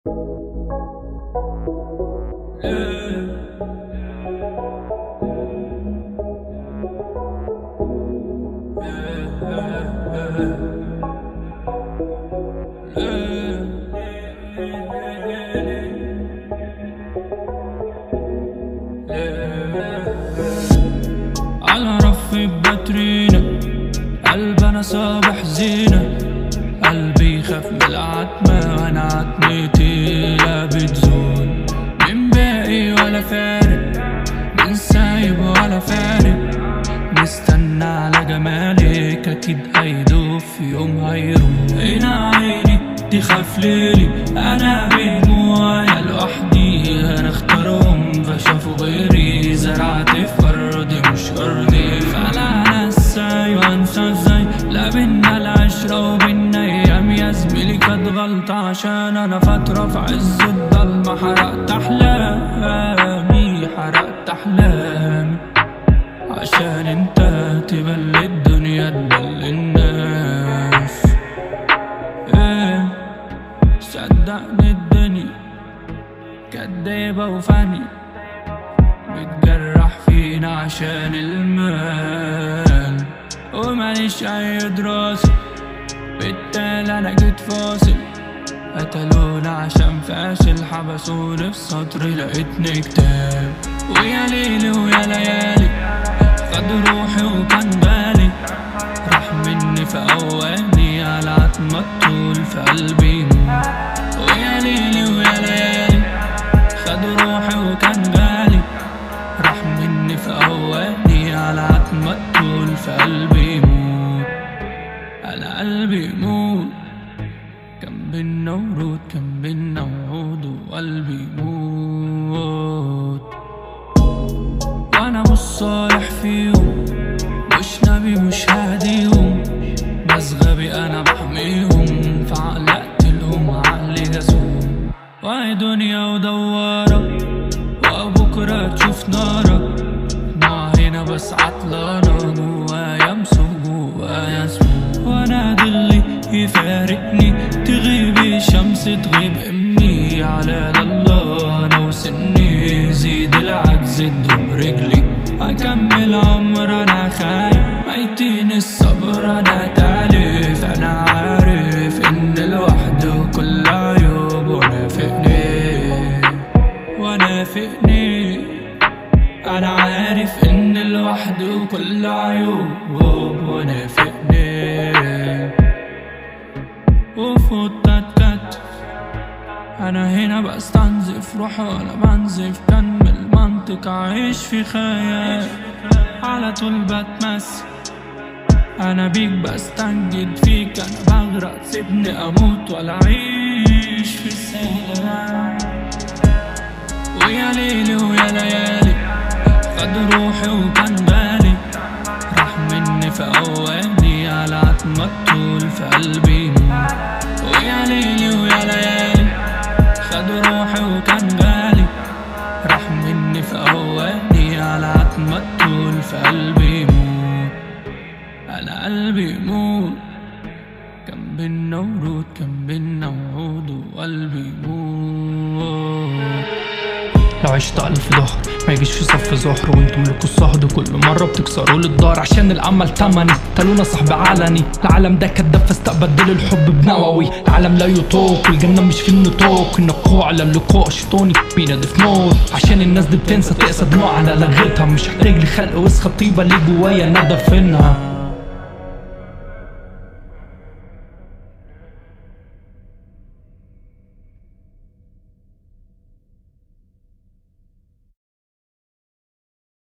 على رف باترينا قلب انا صابح زينة قلبي يخاف من العتمة وانا عتمتي لا بتزول من باقي ولا فارق من سايب ولا فارق مستنى على جمالك اكيد هيدوب في يوم هيروح هنا عيني تخاف ليلي انا بدموعي لوحدي انا اختارهم فشافوا غيري زرعت في ارضي مش ارضي فانا انسى وانسى ازاي لا بينا العشرة وبينا ايام يا زميلي كانت غلطة عشان انا فترة في عز الضلمة حرقت احلامي حرقت احلامي عشان انت تبل الدنيا تبل الناس ايه صدقني الدنيا كدابة وفاني بتجرح فينا عشان المال وماليش اي دراسة بالتالي انا جيت فاصل قتلونا عشان فاشل حبسوني في سطر لقيتني كتاب ويا ليلي ويا ليالي خد روحي وكان بالي راح مني في اواني على عتمة طول في قلبي يموت ويا ليلي ويا ليالي خد روحي وكان بالي راح مني في اواني على عتمة طول في قلبي يموت انا قلبي يموت كان بينا ورود كان بينا وعود وقلبي يموت وانا مش صالح فيهم مش نبي مش هاديهم بس غبي انا بحميهم فعقلقت لهم عقلي جاسوم وهي دنيا ودوارة وبكرة تشوف نارك ما هنا بس عطلانة جوايا مسوق جوايا سموم وانا ضلي يفارقني تغيب الشمس تغيب امي على الله انا وسني زيد العجز تدوم رجلي اكمل عمر انا خايف ميتين الصبر انا تالف انا عارف ان لوحده كل عيوب ونافقني ونافقني انا عارف ان لوحده كل عيوب ونافقني وفوتت كتف انا هنا بستنزف روحي وانا بنزف كمل منطق عايش في خيال على طول بتمثل انا بيك بستنجد فيك انا بغرق سيبني اموت ولا اعيش في السلام ويا ليلي ويا ليالي خد روحي وكان بالي راح مني في اواني على عتمة طول في قلبي يموت ويا ليلي ويا ليالي خد روحي وكان بالي راح مني في اواني على عتمة طول في قلبي يموت انا قلبي يموت كان بينا ورود كان بينا وعود وقلبي يموت لو عشت ألف ظهر ما يجيش في صف ظهر وانتم لكوا الصهد كل مرة بتكسروا لي الدار عشان العمل تمني تلونا صاحب علني العالم ده كداب فاستقبل الحب بنووي العالم لا يطوق والجنة مش في النطاق النقوع على اللقاء شيطاني بينادي في نار عشان الناس دي بتنسى تقسى دموع على لغتها مش هحتاج لخلق وسخة طيبة اللي جوايا انا دفنها